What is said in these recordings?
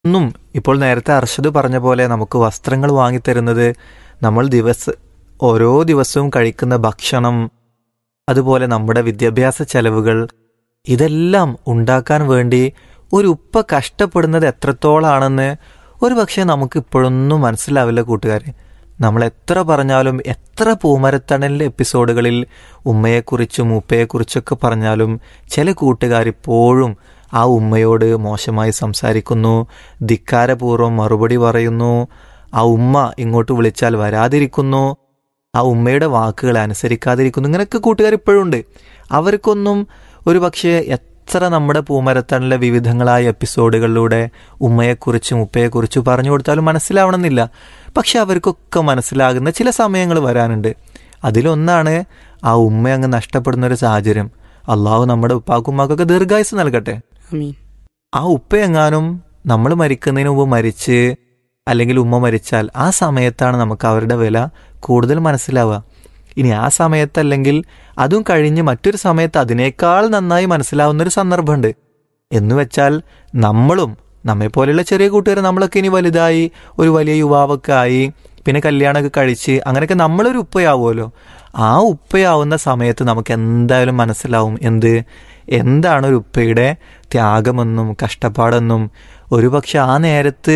ഒന്നും ഇപ്പോൾ നേരത്തെ അർഷദ് പറഞ്ഞ പോലെ നമുക്ക് വസ്ത്രങ്ങൾ വാങ്ങിത്തരുന്നത് നമ്മൾ ദിവസ ഓരോ ദിവസവും കഴിക്കുന്ന ഭക്ഷണം അതുപോലെ നമ്മുടെ വിദ്യാഭ്യാസ ചെലവുകൾ ഇതെല്ലാം ഉണ്ടാക്കാൻ വേണ്ടി ഒരു ഉപ്പ കഷ്ടപ്പെടുന്നത് എത്രത്തോളാണെന്ന് ഒരു പക്ഷേ നമുക്ക് ഇപ്പോഴൊന്നും മനസ്സിലാവില്ല കൂട്ടുകാരെ നമ്മൾ എത്ര പറഞ്ഞാലും എത്ര പൂമരത്തണലിൻ്റെ എപ്പിസോഡുകളിൽ ഉമ്മയെക്കുറിച്ചും ഉപ്പയെക്കുറിച്ചൊക്കെ പറഞ്ഞാലും ചില കൂട്ടുകാർ ഇപ്പോഴും ആ ഉമ്മയോട് മോശമായി സംസാരിക്കുന്നു ധിക്കാരപൂർവ്വം മറുപടി പറയുന്നു ആ ഉമ്മ ഇങ്ങോട്ട് വിളിച്ചാൽ വരാതിരിക്കുന്നു ആ ഉമ്മയുടെ വാക്കുകൾ അനുസരിക്കാതിരിക്കുന്നു ഇങ്ങനെയൊക്കെ കൂട്ടുകാർ ഇപ്പോഴും ഉണ്ട് അവർക്കൊന്നും ഒരു പക്ഷേ എത്ര നമ്മുടെ പൂമരത്തണിലെ വിവിധങ്ങളായ എപ്പിസോഡുകളിലൂടെ ഉമ്മയെക്കുറിച്ചും ഉപ്പയെക്കുറിച്ചും പറഞ്ഞു കൊടുത്താലും മനസ്സിലാവണമെന്നില്ല പക്ഷെ അവർക്കൊക്കെ മനസ്സിലാകുന്ന ചില സമയങ്ങൾ വരാനുണ്ട് അതിലൊന്നാണ് ആ ഉമ്മ അങ്ങ് നഷ്ടപ്പെടുന്ന ഒരു സാഹചര്യം അള്ളാഹു നമ്മുടെ ഉപ്പാക്കുമ്മാക്കൊക്കെ ദീർഘായുസ് നൽകട്ടെ അമീൻ ആ ഉപ്പയെങ്ങാനും നമ്മൾ മരിക്കുന്നതിന് മുമ്പ് മരിച്ച് അല്ലെങ്കിൽ ഉമ്മ മരിച്ചാൽ ആ സമയത്താണ് നമുക്ക് അവരുടെ വില കൂടുതൽ മനസ്സിലാവുക ഇനി ആ സമയത്തല്ലെങ്കിൽ അതും കഴിഞ്ഞ് മറ്റൊരു സമയത്ത് അതിനേക്കാൾ നന്നായി മനസ്സിലാവുന്നൊരു സന്ദർഭമുണ്ട് എന്ന് വെച്ചാൽ നമ്മളും നമ്മെപ്പോലെയുള്ള ചെറിയ കൂട്ടുകാർ നമ്മളൊക്കെ ഇനി വലുതായി ഒരു വലിയ യുവാവൊക്കെ ആയി പിന്നെ കല്യാണമൊക്കെ കഴിച്ച് അങ്ങനെയൊക്കെ നമ്മളൊരു ഉപ്പയാവുമല്ലോ ആ ഉപ്പയാവുന്ന സമയത്ത് നമുക്ക് എന്തായാലും മനസ്സിലാവും എന്ത് എന്താണ് ഒരു ഉപ്പയുടെ ത്യാഗമെന്നും കഷ്ടപ്പാടെന്നും ഒരുപക്ഷെ ആ നേരത്ത്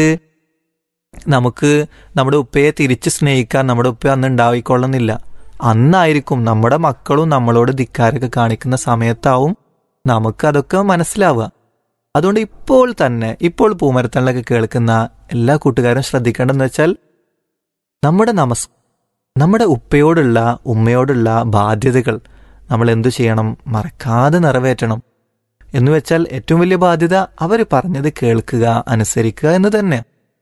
നമുക്ക് നമ്മുടെ ഉപ്പയെ തിരിച്ച് സ്നേഹിക്കാൻ നമ്മുടെ ഉപ്പ അന്ന് ഉണ്ടായിക്കൊള്ളുന്നില്ല അന്നായിരിക്കും നമ്മുടെ മക്കളും നമ്മളോട് ധിക്കാരൊക്കെ കാണിക്കുന്ന സമയത്താവും നമുക്ക് അതൊക്കെ മനസ്സിലാവുക അതുകൊണ്ട് ഇപ്പോൾ തന്നെ ഇപ്പോൾ പൂമരത്തണിലൊക്കെ കേൾക്കുന്ന എല്ലാ കൂട്ടുകാരും ശ്രദ്ധിക്കേണ്ടതെന്ന് വെച്ചാൽ നമ്മുടെ നമസ് നമ്മുടെ ഉപ്പയോടുള്ള ഉമ്മയോടുള്ള ബാധ്യതകൾ നമ്മൾ എന്തു ചെയ്യണം മറക്കാതെ നിറവേറ്റണം എന്ന് വെച്ചാൽ ഏറ്റവും വലിയ ബാധ്യത അവർ പറഞ്ഞത് കേൾക്കുക അനുസരിക്കുക എന്ന് തന്നെ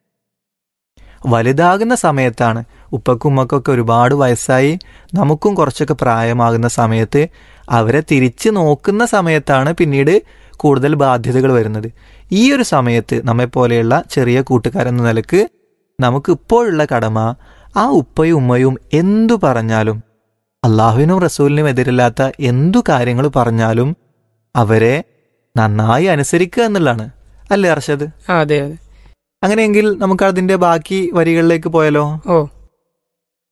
വലുതാകുന്ന സമയത്താണ് ഉപ്പക്കും ഉമ്മക്കൊക്കെ ഒരുപാട് വയസ്സായി നമുക്കും കുറച്ചൊക്കെ പ്രായമാകുന്ന സമയത്ത് അവരെ തിരിച്ചു നോക്കുന്ന സമയത്താണ് പിന്നീട് കൂടുതൽ ബാധ്യതകൾ വരുന്നത് ഈ ഒരു സമയത്ത് നമ്മെപ്പോലെയുള്ള ചെറിയ കൂട്ടുകാരെന്ന നിലക്ക് നമുക്ക് ഇപ്പോഴുള്ള കടമ ആ ഉപ്പയും ഉമ്മയും എന്തു പറഞ്ഞാലും അള്ളാഹുവിനും റസൂലിനും എതിരില്ലാത്ത എന്തു കാര്യങ്ങൾ പറഞ്ഞാലും അവരെ നന്നായി അനുസരിക്കുക എന്നുള്ളതാണ് അല്ലേ അർഷദ് ആ അതെ അതെ അങ്ങനെയെങ്കിൽ നമുക്ക് അതിന്റെ ബാക്കി വരികളിലേക്ക് പോയാലോ ഓ